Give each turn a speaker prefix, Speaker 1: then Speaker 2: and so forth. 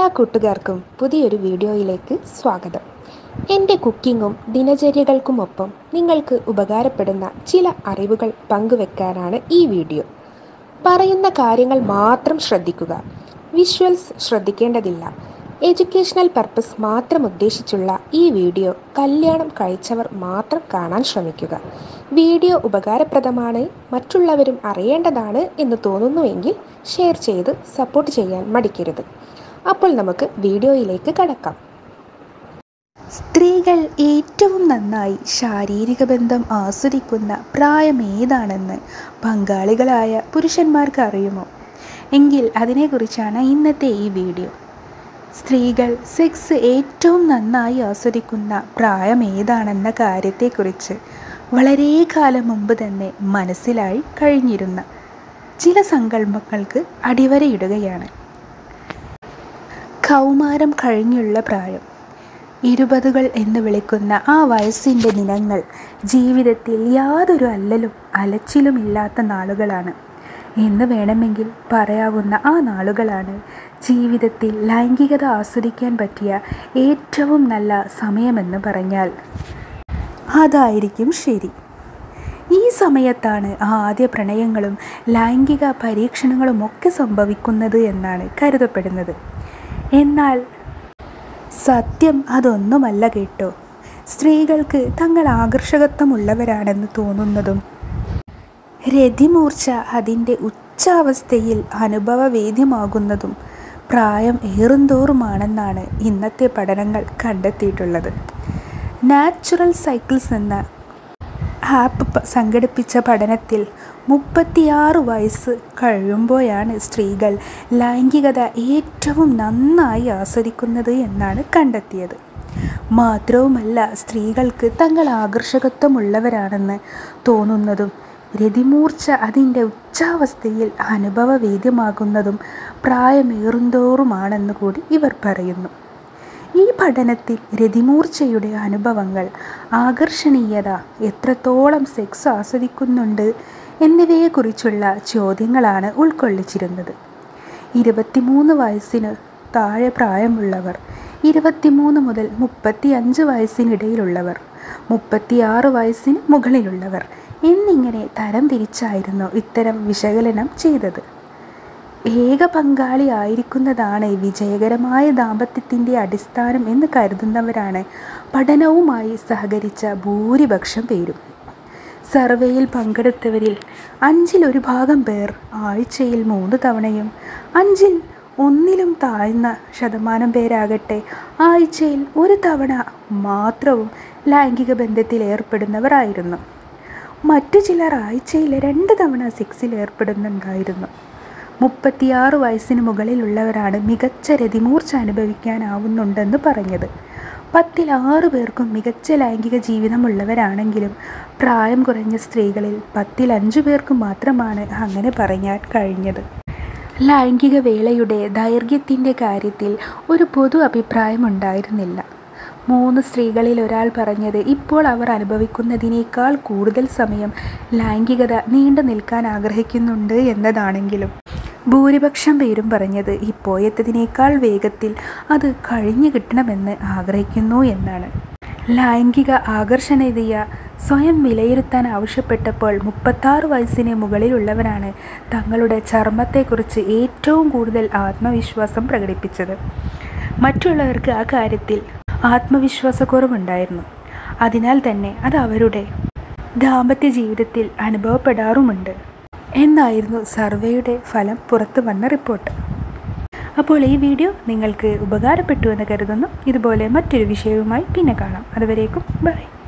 Speaker 1: എല്ലാ കൂട്ടുകാർക്കും പുതിയൊരു വീഡിയോയിലേക്ക് സ്വാഗതം എൻ്റെ കുക്കിങ്ങും ദിനചര്യകൾക്കുമൊപ്പം നിങ്ങൾക്ക് ഉപകാരപ്പെടുന്ന ചില അറിവുകൾ പങ്കുവെക്കാനാണ് ഈ വീഡിയോ പറയുന്ന കാര്യങ്ങൾ മാത്രം ശ്രദ്ധിക്കുക വിഷ്വൽസ് ശ്രദ്ധിക്കേണ്ടതില്ല എഡ്യൂക്കേഷണൽ പർപ്പസ് മാത്രം ഉദ്ദേശിച്ചുള്ള ഈ വീഡിയോ കല്യാണം കഴിച്ചവർ മാത്രം കാണാൻ ശ്രമിക്കുക വീഡിയോ ഉപകാരപ്രദമാണ് മറ്റുള്ളവരും അറിയേണ്ടതാണ് എന്ന് തോന്നുന്നുവെങ്കിൽ ഷെയർ ചെയ്ത് സപ്പോർട്ട് ചെയ്യാൻ മടിക്കരുത് അപ്പോൾ നമുക്ക് വീഡിയോയിലേക്ക് കടക്കാം
Speaker 2: സ്ത്രീകൾ ഏറ്റവും നന്നായി ശാരീരിക ബന്ധം ആസ്വദിക്കുന്ന പ്രായം ഏതാണെന്ന് പങ്കാളികളായ പുരുഷന്മാർക്ക് അറിയുമോ എങ്കിൽ അതിനെക്കുറിച്ചാണ് ഇന്നത്തെ ഈ വീഡിയോ സ്ത്രീകൾ സെക്സ് ഏറ്റവും നന്നായി ആസ്വദിക്കുന്ന പ്രായം ഏതാണെന്ന കാര്യത്തെക്കുറിച്ച് വളരെ കാലം മുമ്പ് തന്നെ മനസ്സിലായി കഴിഞ്ഞിരുന്ന ചില സങ്കല്പങ്ങൾക്ക് അടിവരയിടുകയാണ് കൗമാരം കഴിഞ്ഞുള്ള പ്രായം ഇരുപതുകൾ എന്ന് വിളിക്കുന്ന ആ വയസ്സിൻ്റെ ദിനങ്ങൾ ജീവിതത്തിൽ യാതൊരു അല്ലലും അലച്ചിലുമില്ലാത്ത നാളുകളാണ് എന്ന് വേണമെങ്കിൽ പറയാവുന്ന ആ നാളുകളാണ് ജീവിതത്തിൽ ലൈംഗികത ആസ്വദിക്കാൻ പറ്റിയ ഏറ്റവും നല്ല സമയമെന്ന് പറഞ്ഞാൽ അതായിരിക്കും ശരി ഈ സമയത്താണ് ആദ്യ പ്രണയങ്ങളും ലൈംഗിക പരീക്ഷണങ്ങളും ഒക്കെ സംഭവിക്കുന്നത് എന്നാണ് കരുതപ്പെടുന്നത് എന്നാൽ സത്യം അതൊന്നുമല്ല കേട്ടോ സ്ത്രീകൾക്ക് തങ്ങൾ ആകർഷകത്വമുള്ളവരാണെന്ന് തോന്നുന്നതും രതിമൂർച്ച അതിൻ്റെ ഉച്ചാവസ്ഥയിൽ അനുഭവവേദ്യമാകുന്നതും പ്രായം ഏറുന്തോറുമാണെന്നാണ് ഇന്നത്തെ പഠനങ്ങൾ കണ്ടെത്തിയിട്ടുള്ളത് നാച്ചുറൽ സൈക്കിൾസ് എന്ന ആപ്പ് പ- സംഘടിപ്പിച്ച പഠനത്തിൽ മുപ്പത്തിയാറ് വയസ്സ് കഴിയുമ്പോഴാണ് സ്ത്രീകൾ ലൈംഗികത ഏറ്റവും നന്നായി ആസ്വദിക്കുന്നത് എന്നാണ് കണ്ടെത്തിയത് മാത്രവുമല്ല സ്ത്രീകൾക്ക് തങ്ങൾ ആകർഷകത്വമുള്ളവരാണെന്ന് തോന്നുന്നതും രതിമൂർച്ച അതിൻ്റെ ഉച്ചാവസ്ഥയിൽ അനുഭവവേദ്യമാകുന്നതും പ്രായമേറുന്തോറുമാണെന്ന് കൂടി ഇവർ പറയുന്നു ഈ പഠനത്തിൽ രതിമൂർച്ചയുടെ അനുഭവങ്ങൾ ആകർഷണീയത എത്രത്തോളം സെക്സ് ആസ്വദിക്കുന്നുണ്ട് എന്നിവയെക്കുറിച്ചുള്ള ചോദ്യങ്ങളാണ് ഉൾക്കൊള്ളിച്ചിരുന്നത് ഇരുപത്തിമൂന്ന് വയസ്സിന് താഴെ പ്രായമുള്ളവർ ഇരുപത്തിമൂന്ന് മുതൽ മുപ്പത്തി അഞ്ച് വയസ്സിനിടയിലുള്ളവർ മുപ്പത്തിയാറ് വയസ്സിന് മുകളിലുള്ളവർ എന്നിങ്ങനെ തരം തിരിച്ചായിരുന്നു ഇത്തരം വിശകലനം ചെയ്തത് ഏക പങ്കാളി ആയിരിക്കുന്നതാണ് വിജയകരമായ ദാമ്പത്യത്തിൻ്റെ അടിസ്ഥാനം എന്ന് കരുതുന്നവരാണ് പഠനവുമായി സഹകരിച്ച ഭൂരിപക്ഷം പേരും സർവേയിൽ പങ്കെടുത്തവരിൽ അഞ്ചിൽ ഒരു ഭാഗം പേർ ആഴ്ചയിൽ മൂന്ന് തവണയും അഞ്ചിൽ ഒന്നിലും താഴ്ന്ന ശതമാനം പേരാകട്ടെ ആഴ്ചയിൽ ഒരു തവണ മാത്രവും ലൈംഗിക ബന്ധത്തിൽ ഏർപ്പെടുന്നവരായിരുന്നു മറ്റു ചിലർ ആഴ്ചയിൽ രണ്ട് തവണ സെക്സിൽ ഏർപ്പെടുന്നുണ്ടായിരുന്നു മുപ്പത്തിയാറ് വയസ്സിന് മുകളിലുള്ളവരാണ് മികച്ച രതിമൂർച്ച അനുഭവിക്കാനാവുന്നുണ്ടെന്ന് പറഞ്ഞത് പത്തിൽ ആറ് പേർക്കും മികച്ച ലൈംഗിക ജീവിതമുള്ളവരാണെങ്കിലും പ്രായം കുറഞ്ഞ സ്ത്രീകളിൽ പത്തിൽ അഞ്ചു പേർക്കും മാത്രമാണ് അങ്ങനെ പറയാൻ കഴിഞ്ഞത് ലൈംഗിക വേളയുടെ ദൈർഘ്യത്തിൻ്റെ കാര്യത്തിൽ ഒരു പൊതു അഭിപ്രായമുണ്ടായിരുന്നില്ല മൂന്ന് സ്ത്രീകളിൽ ഒരാൾ പറഞ്ഞത് ഇപ്പോൾ അവർ അനുഭവിക്കുന്നതിനേക്കാൾ കൂടുതൽ സമയം ലൈംഗികത നീണ്ടു നിൽക്കാൻ ആഗ്രഹിക്കുന്നുണ്ട് എന്നതാണെങ്കിലും ഭൂരിപക്ഷം പേരും പറഞ്ഞത് ഇപ്പോഴത്തതിനേക്കാൾ വേഗത്തിൽ അത് കഴിഞ്ഞു കിട്ടണമെന്ന് ആഗ്രഹിക്കുന്നു എന്നാണ് ലൈംഗിക ആകർഷണീയതയ സ്വയം വിലയിരുത്താൻ ആവശ്യപ്പെട്ടപ്പോൾ മുപ്പത്താറ് വയസ്സിന് മുകളിലുള്ളവരാണ് തങ്ങളുടെ ചർമ്മത്തെക്കുറിച്ച് ഏറ്റവും കൂടുതൽ ആത്മവിശ്വാസം പ്രകടിപ്പിച്ചത് മറ്റുള്ളവർക്ക് ആ കാര്യത്തിൽ ആത്മവിശ്വാസക്കുറവുണ്ടായിരുന്നു അതിനാൽ തന്നെ അത് അവരുടെ ദാമ്പത്യ ജീവിതത്തിൽ അനുഭവപ്പെടാറുമുണ്ട് എന്നായിരുന്നു സർവേയുടെ ഫലം പുറത്തു വന്ന റിപ്പോർട്ട് അപ്പോൾ ഈ വീഡിയോ നിങ്ങൾക്ക് ഉപകാരപ്പെട്ടു എന്ന് കരുതുന്നു ഇതുപോലെ മറ്റൊരു വിഷയവുമായി പിന്നെ കാണാം അതുവരേക്കും ബൈ